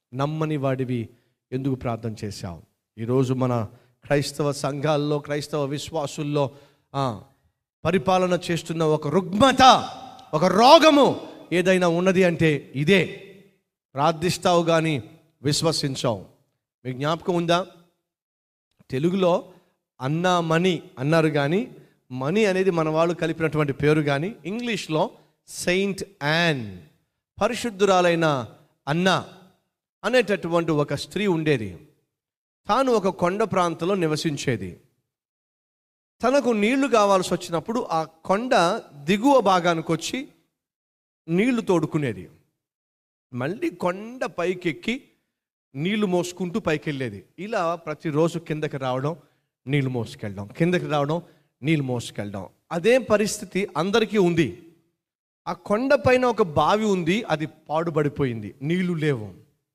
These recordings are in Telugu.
నమ్మని వాడివి ఎందుకు ప్రార్థన చేశావు ఈరోజు మన క్రైస్తవ సంఘాల్లో క్రైస్తవ విశ్వాసుల్లో ఆ, పరిపాలన చేస్తున్న ఒక రుగ్మత ఒక రోగము ఏదైనా ఉన్నది అంటే ఇదే ప్రార్థిస్తావు కానీ విశ్వసించావు మీకు జ్ఞాపకం ఉందా తెలుగులో అన్నా మణి అన్నారు కానీ మణి అనేది మన వాళ్ళు కలిపినటువంటి పేరు కానీ ఇంగ్లీష్లో సెయింట్ యాన్ పరిశుద్ధురాలైన అన్న అనేటటువంటి ఒక స్త్రీ ఉండేది తాను ఒక కొండ ప్రాంతంలో నివసించేది తనకు నీళ్లు కావాల్సి వచ్చినప్పుడు ఆ కొండ దిగువ భాగానికి వచ్చి నీళ్లు తోడుకునేది మళ్ళీ కొండ పైకెక్కి నీళ్లు మోసుకుంటూ పైకి వెళ్ళేది ఇలా ప్రతిరోజు కిందకి రావడం నీళ్లు మోసుకెళ్ళడం కిందకి రావడం నీళ్లు మోసుకెళ్ళడం అదే పరిస్థితి అందరికీ ఉంది ఆ కొండ పైన ఒక బావి ఉంది అది పాడుబడిపోయింది నీళ్లు లేవు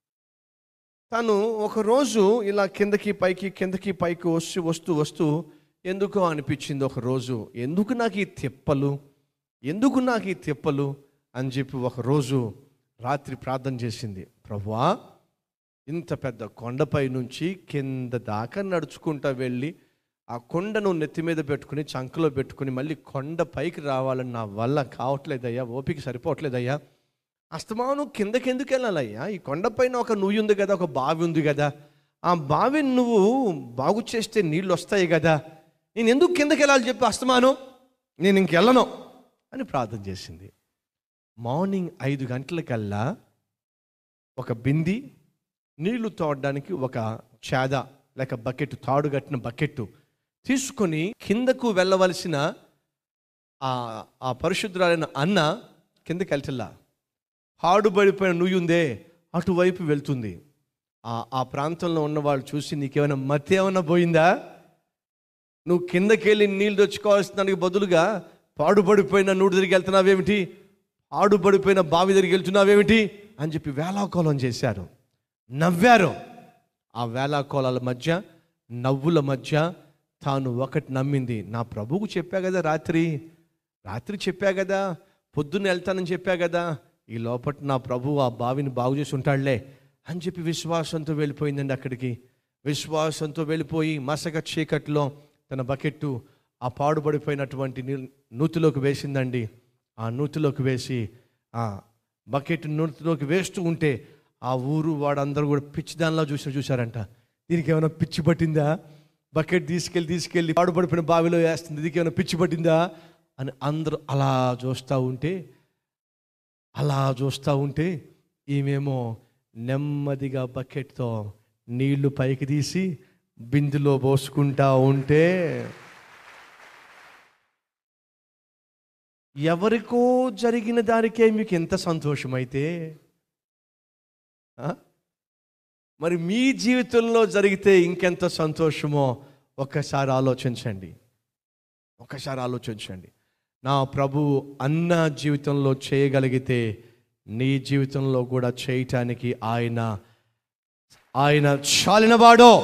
తను ఒకరోజు ఇలా కిందకి పైకి కిందకి పైకి వస్తూ వస్తూ వస్తూ ఎందుకో అనిపించింది ఒక రోజు ఎందుకు నాకు ఈ తిప్పలు ఎందుకు నాకు ఈ తిప్పలు అని చెప్పి ఒకరోజు రాత్రి ప్రార్థన చేసింది ప్రభువా ఇంత పెద్ద కొండపై నుంచి కింద దాకా నడుచుకుంటా వెళ్ళి ఆ కొండను నెత్తి మీద పెట్టుకుని చంకలో పెట్టుకుని మళ్ళీ కొండ పైకి రావాలని నా వల్ల కావట్లేదయ్యా ఓపిక సరిపోవట్లేదయ్యా అస్తమానం కిందకి ఎందుకు వెళ్ళాలయ్యా ఈ కొండపైన ఒక నుయ్యి ఉంది కదా ఒక బావి ఉంది కదా ఆ బావిని నువ్వు బాగు చేస్తే నీళ్ళు వస్తాయి కదా నేను ఎందుకు కిందకి వెళ్ళాలి చెప్పి అస్తమానం నేను ఇంకెళ్ళను అని ప్రార్థన చేసింది మార్నింగ్ ఐదు గంటలకల్లా ఒక బింది నీళ్లు తోడడానికి ఒక చేద లేక బకెట్ తాడు కట్టిన బకెట్ తీసుకొని కిందకు వెళ్ళవలసిన ఆ ఆ పరిశుద్ధురాలైన అన్న కిందకి వెళ్తల్లా పాడుబడిపోయిన నుయ్యి ఉందే అటువైపు వెళ్తుంది ఆ ఆ ప్రాంతంలో ఉన్న వాళ్ళు చూసి నీకేమైనా మతి ఏమైనా పోయిందా నువ్వు కిందకి వెళ్ళి నీళ్ళు తెచ్చుకోవాల్సిన దానికి బదులుగా పాడుపడిపోయిన నూడు దగ్గరికి వెళ్తున్నావేమిటి పాడుపడిపోయిన బావి దగ్గరికి వెళ్తున్నావేమిటి అని చెప్పి వేలాకోలం చేశారు నవ్వారు ఆ వేలాకోలాల మధ్య నవ్వుల మధ్య తాను ఒకటి నమ్మింది నా ప్రభువుకు చెప్పా కదా రాత్రి రాత్రి చెప్పా కదా పొద్దున్న వెళ్తానని చెప్పా కదా ఈ లోపల నా ప్రభువు ఆ బావిని బాగు చేసి ఉంటాడులే అని చెప్పి విశ్వాసంతో వెళ్ళిపోయిందండి అక్కడికి విశ్వాసంతో వెళ్ళిపోయి మసక చీకట్లో తన బకెట్టు ఆ పాడుపడిపోయినటువంటి నీ- నూతిలోకి వేసిందండి ఆ నూతిలోకి వేసి ఆ బకెట్ నూతిలోకి వేస్తూ ఉంటే ఆ ఊరు వాడందరూ కూడా పిచ్చి దానిలో చూసి చూశారంట దీనికి ఏమైనా పిచ్చి పట్టిందా బకెట్ తీసుకెళ్ళి తీసుకెళ్ళి పాడుపడిపోయిన బావిలో వేస్తుంది దీనికి ఏమైనా పిచ్చి పట్టిందా అని అందరూ అలా చూస్తూ ఉంటే అలా చూస్తూ ఉంటే ఈమెమో నెమ్మదిగా బకెట్తో నీళ్లు పైకి తీసి బిందులో పోసుకుంటా ఉంటే ఎవరికో జరిగిన దానికే మీకు ఎంత సంతోషమైతే ఆ? మరి మీ జీవితంలో జరిగితే ఇంకెంత సంతోషమో ఒక్కసారి ఆలోచించండి ఒక్కసారి ఆలోచించండి నా ప్రభు అన్న జీవితంలో చేయగలిగితే నీ జీవితంలో కూడా చేయటానికి ఆయన ఆయన చాలినవాడో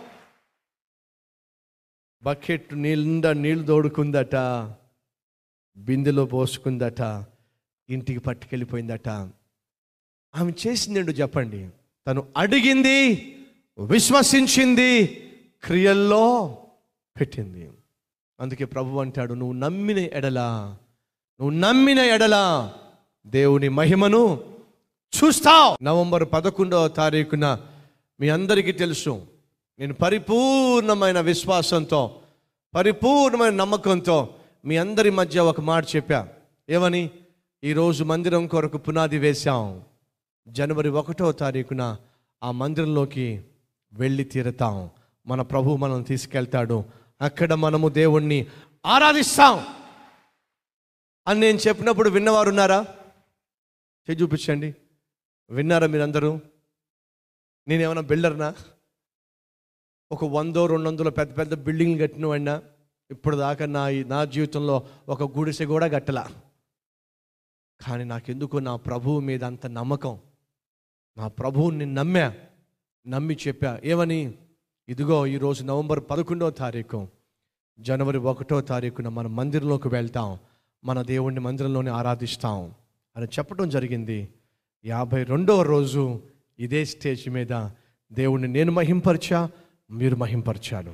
బకెట్ నిండా నీళ్ళు తోడుకుందట బిందెలో పోసుకుందట ఇంటికి పట్టుకెళ్ళిపోయిందట ఆమె చేసిందేంటో చెప్పండి తను అడిగింది విశ్వసించింది క్రియల్లో పెట్టింది అందుకే ప్రభు అంటాడు నువ్వు నమ్మిన ఎడల నువ్వు నమ్మిన ఎడల దేవుని మహిమను చూస్తావు నవంబర్ పదకొండవ తారీఖున మీ అందరికీ తెలుసు నేను పరిపూర్ణమైన విశ్వాసంతో పరిపూర్ణమైన నమ్మకంతో మీ అందరి మధ్య ఒక మాట చెప్పా ఏమని ఈరోజు మందిరం కొరకు పునాది వేశాం జనవరి ఒకటో తారీఖున ఆ మందిరంలోకి వెళ్ళి తీరుతాం మన ప్రభు మనం తీసుకెళ్తాడు అక్కడ మనము దేవుణ్ణి ఆరాధిస్తాం అని నేను చెప్పినప్పుడు విన్నవారు ఉన్నారా చేయి చూపించండి విన్నారా మీరందరూ నేనేమన్నా బిల్డర్నా ఒక వందో రెండు వందల పెద్ద పెద్ద బిల్డింగ్లు కట్టినవాడినా ఇప్పుడు దాకా నా నా జీవితంలో ఒక గుడిసె కూడా కట్టలా కానీ నాకెందుకు నా ప్రభువు మీద అంత నమ్మకం నా ప్రభువుని నమ్మా నమ్మి చెప్పా ఏమని ఇదిగో ఈరోజు నవంబర్ పదకొండవ తారీఖు జనవరి ఒకటో తారీఖున మన మందిరంలోకి వెళ్తాం మన దేవుణ్ణి మందిరంలోనే ఆరాధిస్తాం అని చెప్పడం జరిగింది యాభై రెండవ రోజు ఇదే స్టేజ్ మీద దేవుణ్ణి నేను మహింపరిచా మీరు మహింపరిచాను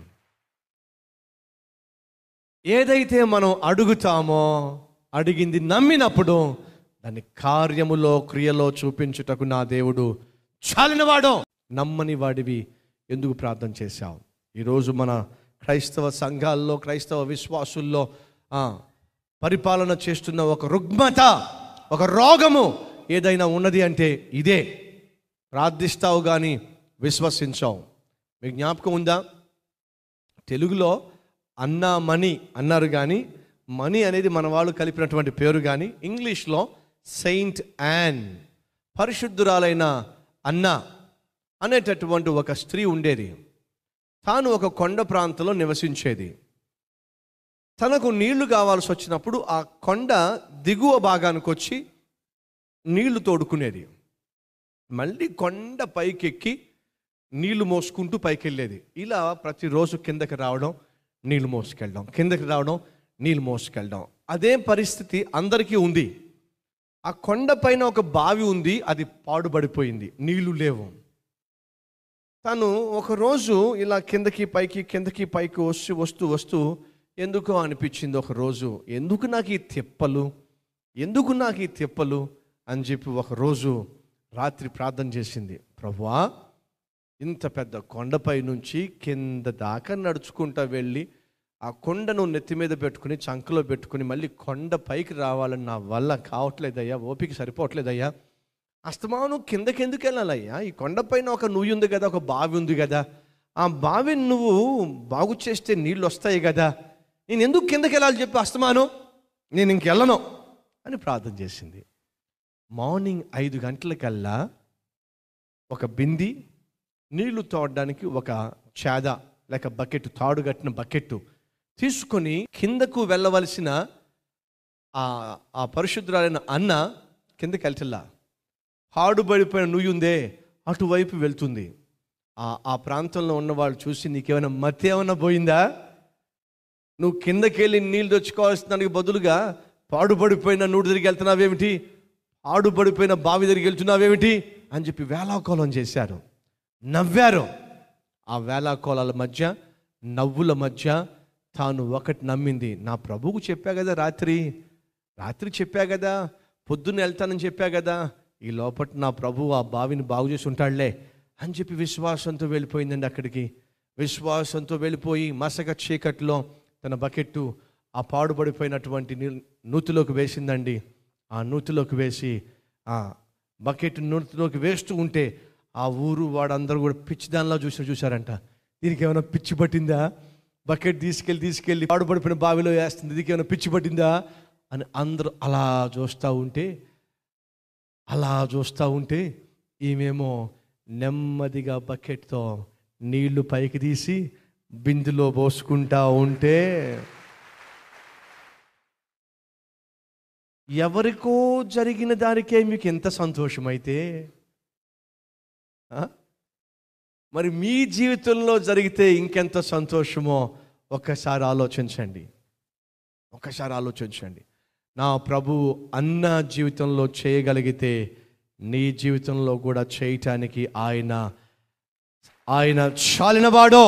ఏదైతే మనం అడుగుతామో అడిగింది నమ్మినప్పుడు దాన్ని కార్యములో క్రియలో చూపించుటకు నా దేవుడు చాలినవాడో నమ్మని వాడివి ఎందుకు ప్రార్థన చేశావు ఈరోజు మన క్రైస్తవ సంఘాల్లో క్రైస్తవ విశ్వాసుల్లో ఆ, పరిపాలన చేస్తున్న ఒక రుగ్మత ఒక రోగము ఏదైనా ఉన్నది అంటే ఇదే ప్రార్థిస్తావు కానీ విశ్వసించావు మీకు జ్ఞాపకం ఉందా తెలుగులో అన్నా మనీ అన్నారు కానీ మనీ అనేది మన వాళ్ళు కలిపినటువంటి పేరు కానీ ఇంగ్లీష్లో సెయింట్ యాన్ పరిశుద్ధురాలైన అన్న అనేటటువంటి ఒక స్త్రీ ఉండేది తాను ఒక కొండ ప్రాంతంలో నివసించేది తనకు నీళ్లు కావాల్సి వచ్చినప్పుడు ఆ కొండ దిగువ భాగానికి వచ్చి నీళ్లు తోడుకునేది మళ్ళీ కొండ పైకెక్కి నీళ్లు మోసుకుంటూ పైకి వెళ్ళేది ఇలా ప్రతిరోజు కిందకి రావడం నీళ్లు మోసుకెళ్ళడం కిందకి రావడం నీళ్లు మోసుకెళ్ళడం అదే పరిస్థితి అందరికీ ఉంది ఆ కొండ పైన ఒక బావి ఉంది అది పాడుబడిపోయింది నీళ్లు లేవు తను ఒకరోజు ఇలా కిందకి పైకి కిందకి పైకి వస్తూ వస్తూ వస్తూ ఎందుకో అనిపించింది ఒక రోజు ఎందుకు నాకు ఈ తిప్పలు ఎందుకు నాకు ఈ తిప్పలు అని చెప్పి ఒకరోజు రాత్రి ప్రార్థన చేసింది ప్రభువా ఇంత పెద్ద కొండపై నుంచి కింద దాకా నడుచుకుంటా వెళ్ళి ఆ కొండను నెత్తి మీద పెట్టుకుని చంకలో పెట్టుకుని మళ్ళీ కొండ పైకి రావాలని నా వల్ల కావట్లేదయ్యా ఓపిక సరిపోవట్లేదయ్యా అస్తమానం కిందకి ఎందుకు వెళ్ళాలయ్యా ఈ కొండపైన ఒక నుయ్యి ఉంది కదా ఒక బావి ఉంది కదా ఆ బావిని నువ్వు బాగు చేస్తే నీళ్ళు వస్తాయి కదా నేను ఎందుకు కిందకి వెళ్ళాలి చెప్పి అస్తమానం నేను ఇంకెళ్ళను అని ప్రార్థన చేసింది మార్నింగ్ ఐదు గంటలకల్లా ఒక బింది నీళ్లు తోడడానికి ఒక చేద లేక బకెట్ తాడు కట్టిన బకెట్ తీసుకొని కిందకు వెళ్ళవలసిన ఆ ఆ పరిశుద్ధురాలైన అన్న కిందకి వెళ్తల్లా హాడుబడిపోయిన నుయ్యుందే అటువైపు వెళ్తుంది ఆ ఆ ప్రాంతంలో ఉన్న వాళ్ళు చూసి నీకేమైనా మతి ఏమైనా పోయిందా నువ్వు కిందకి వెళ్ళి నీళ్ళు తెచ్చుకోవాల్సిన దానికి బదులుగా పాడుపడిపోయిన నూడు తిరిగి వెళ్తున్నావేమిటి పాడుపడిపోయిన బావి దగ్గరికి వెళ్తున్నావేమిటి అని చెప్పి వేలాకోలం చేశారు నవ్వారు ఆ వేలాకోలాల మధ్య నవ్వుల మధ్య తాను ఒకటి నమ్మింది నా ప్రభువుకు చెప్పా కదా రాత్రి రాత్రి చెప్పా కదా పొద్దున్న వెళ్తానని చెప్పా కదా ఈ లోపల నా ప్రభు ఆ బావిని బాగు చేసి ఉంటాడులే అని చెప్పి విశ్వాసంతో వెళ్ళిపోయిందండి అక్కడికి విశ్వాసంతో వెళ్ళిపోయి మసక చీకట్లో తన బకెట్టు ఆ పాడుపడిపోయినటువంటి నీళ్ళు నూతిలోకి వేసిందండి ఆ నూతిలోకి వేసి ఆ బకెట్ నూతిలోకి వేస్తూ ఉంటే ఆ ఊరు వాడందరూ కూడా పిచ్చి దానిలో చూసి చూశారంట దీనికి ఏమైనా పిచ్చి పట్టిందా బకెట్ తీసుకెళ్ళి తీసుకెళ్ళి పాడుపడిపోయిన బావిలో వేస్తుంది దీనికి ఏమైనా పిచ్చి పట్టిందా అని అందరూ అలా చూస్తూ ఉంటే అలా చూస్తూ ఉంటే ఈమెమో నెమ్మదిగా బకెట్తో నీళ్లు పైకి తీసి బిందులో పోసుకుంటా ఉంటే ఎవరికో జరిగిన దానికే మీకు ఎంత సంతోషమైతే ఆ? మరి మీ జీవితంలో జరిగితే ఇంకెంత సంతోషమో ఒక్కసారి ఆలోచించండి ఒక్కసారి ఆలోచించండి నా ప్రభు అన్న జీవితంలో చేయగలిగితే నీ జీవితంలో కూడా చేయటానికి ఆయన ఆయన చాలినవాడో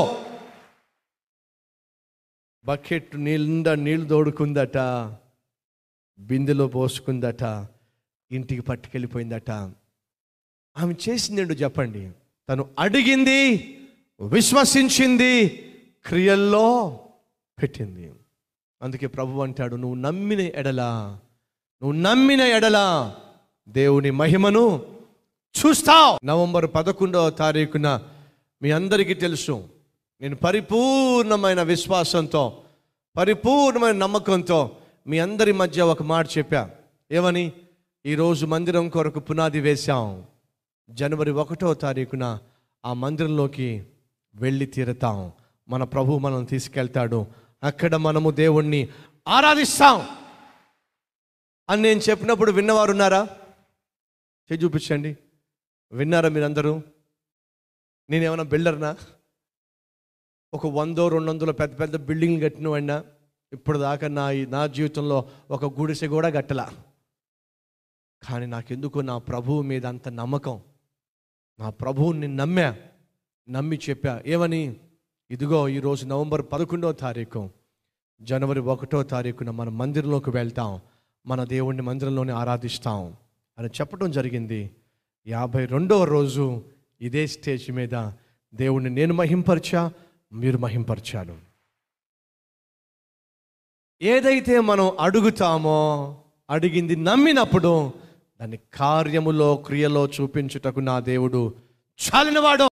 బకెట్ నిండా నీళ్ళు తోడుకుందట బిందెలో పోసుకుందట ఇంటికి పట్టుకెళ్ళిపోయిందట ఆమె చేసిందేంటో చెప్పండి తను అడిగింది విశ్వసించింది క్రియల్లో పెట్టింది అందుకే ప్రభు అంటాడు నువ్వు నమ్మిన ఎడల నువ్వు నమ్మిన ఎడల దేవుని మహిమను చూస్తావు నవంబర్ పదకొండవ తారీఖున మీ అందరికీ తెలుసు నేను పరిపూర్ణమైన విశ్వాసంతో పరిపూర్ణమైన నమ్మకంతో మీ అందరి మధ్య ఒక మాట చెప్పా ఏమని ఈరోజు మందిరం కొరకు పునాది వేశాం జనవరి ఒకటో తారీఖున ఆ మందిరంలోకి వెళ్ళి తీరుతాం మన ప్రభు మనం తీసుకెళ్తాడు అక్కడ మనము దేవుణ్ణి ఆరాధిస్తాం అని నేను చెప్పినప్పుడు విన్నవారు ఉన్నారా చేయి చూపించండి విన్నారా మీరందరూ నేనేమైనా బిల్డర్నా ఒక వందో రెండు వందల పెద్ద పెద్ద బిల్డింగ్లు కట్టినవాడినా ఇప్పుడు దాకా నా నా జీవితంలో ఒక గుడిసె కూడా కట్టలా కానీ నాకెందుకు నా ప్రభువు మీద అంత నమ్మకం నా ప్రభువుని నమ్మా నమ్మి చెప్పా ఏమని ఇదిగో ఈరోజు నవంబర్ పదకొండవ తారీఖు జనవరి ఒకటో తారీఖున మన మందిరంలోకి వెళ్తాం మన దేవుణ్ణి మందిరంలోనే ఆరాధిస్తాం అని చెప్పడం జరిగింది యాభై రెండవ రోజు ఇదే స్టేజ్ మీద దేవుణ్ణి నేను మహింపరిచా మీరు మహింపరిచాను ఏదైతే మనం అడుగుతామో అడిగింది నమ్మినప్పుడు దాన్ని కార్యములో క్రియలో చూపించుటకు నా దేవుడు చాలినవాడు